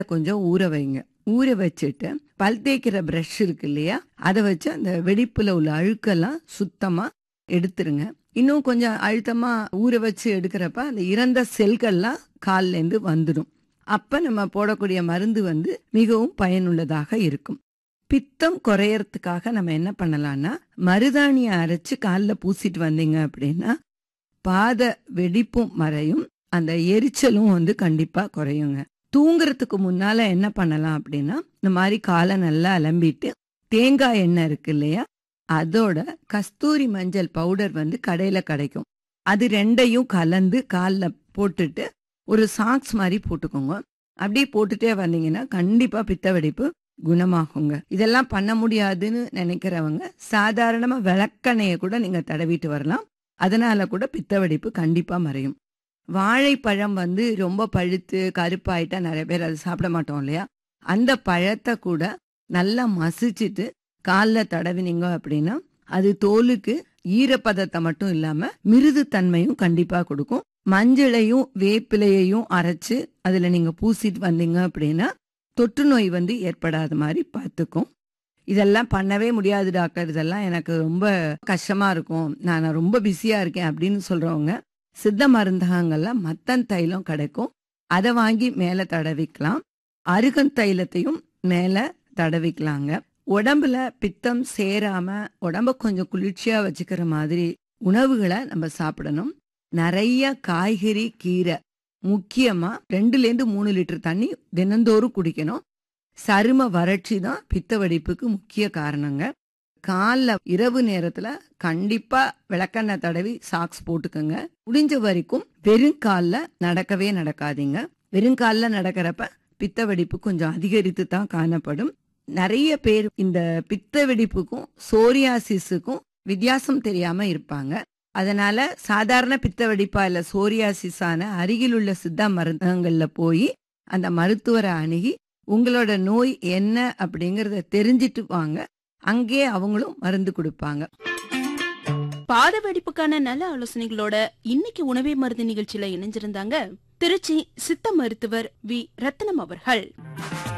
கொஞ்சம் ஊற வைங்க ஊற வச்சுட்டு பல் தேய்க்கிற பிரஷ் இருக்கு இல்லையா அதை வச்சு அந்த வெடிப்புல உள்ள அழுக்கெல்லாம் சுத்தமா எடுத்துருங்க இன்னும் கொஞ்சம் அழுத்தமா ஊற வச்சு எடுக்கிறப்ப அந்த இறந்த செல்கள்லாம் கால்ல இருந்து வந்துடும் அப்ப நம்ம போடக்கூடிய மருந்து வந்து மிகவும் பயனுள்ளதாக இருக்கும் பித்தம் குறையறதுக்காக நம்ம என்ன பண்ணலாம்னா மருதாணியை அரைச்சு காலில் பூசிட்டு வந்தீங்க அப்படின்னா பாத வெடிப்பும் மறையும் அந்த எரிச்சலும் வந்து கண்டிப்பா குறையுங்க தூங்குறதுக்கு முன்னால என்ன பண்ணலாம் அப்படின்னா இந்த மாதிரி காலை நல்லா அலம்பிட்டு தேங்காய் எண்ணெய் இருக்கு இல்லையா அதோட கஸ்தூரி மஞ்சள் பவுடர் வந்து கடையில கிடைக்கும் அது ரெண்டையும் கலந்து காலில் போட்டுட்டு ஒரு சாக்ஸ் மாதிரி போட்டுக்கோங்க அப்படியே போட்டுட்டே வந்தீங்கன்னா கண்டிப்பா பித்த வெடிப்பு குணமாகுங்க இதெல்லாம் பண்ண முடியாதுன்னு நினைக்கிறவங்க சாதாரணமா விளக்கெண்ணெயை கூட நீங்க தடவிட்டு வரலாம் அதனால கூட பித்த வெடிப்பு கண்டிப்பா மறையும் வாழைப்பழம் வந்து ரொம்ப பழுத்து கருப்பாயிட்டா நிறைய பேர் அதை சாப்பிட மாட்டோம் இல்லையா அந்த பழத்தை கூட நல்லா மசிச்சுட்டு காலில் தடவினீங்க அப்படின்னா அது தோலுக்கு ஈரப்பதத்தை மட்டும் இல்லாம மிருது தன்மையும் கண்டிப்பா கொடுக்கும் மஞ்சளையும் வேப்பிலையையும் அரைச்சு அதுல நீங்க பூசிட்டு வந்தீங்க அப்படின்னா தொற்று நோய் வந்து ஏற்படாத மாதிரி பார்த்துக்கும் இதெல்லாம் பண்ணவே முடியாது டாக்டர் இதெல்லாம் எனக்கு ரொம்ப கஷ்டமா இருக்கும் நான் ரொம்ப பிஸியா இருக்கேன் அப்படின்னு சொல்றவங்க சித்த மருந்தகங்கள்ல மத்தன் தைலம் கிடைக்கும் அதை வாங்கி மேல தடவிக்கலாம் அருகன் தைலத்தையும் மேல தடவிக்கலாங்க உடம்புல பித்தம் சேராம உடம்ப கொஞ்சம் குளிர்ச்சியா வச்சுக்கிற மாதிரி உணவுகளை நம்ம சாப்பிடணும் நிறைய காய்கறி கீரை முக்கியமா ரெண்டுல இருந்து மூணு லிட்டர் தண்ணி தினந்தோறும் குடிக்கணும் சரும வறட்சி தான் பித்த வெடிப்புக்கு முக்கிய காரணங்க காலைல இரவு நேரத்துல கண்டிப்பா விளக்கெண்ணெய் தடவி சாக்ஸ் போட்டுக்கோங்க முடிஞ்ச வரைக்கும் வெறுங்கால்ல நடக்கவே நடக்காதீங்க வெறுங்கால்ல நடக்கிறப்ப பித்த வெடிப்பு கொஞ்சம் அதிகரித்து தான் காணப்படும் நிறைய பேர் இந்த பித்த வெடிப்புக்கும் சோரியாசிஸுக்கும் வித்தியாசம் தெரியாம இருப்பாங்க அதனால சாதாரண பித்த வெடிப்பா இல்ல சோரியாசிஸான அருகில் உள்ள சித்தா மருந்தகங்கள்ல போய் அந்த மருத்துவரை அணுகி உங்களோட நோய் என்ன அப்படிங்கறத தெரிஞ்சிட்டு வாங்க அங்கே அவங்களும் மருந்து கொடுப்பாங்க பாத வெடிப்புக்கான நல்ல ஆலோசனைகளோட இன்னைக்கு உணவே மருந்து நிகழ்ச்சியில இணைஞ்சிருந்தாங்க திருச்சி சித்த மருத்துவர் வி ரத்னம் அவர்கள்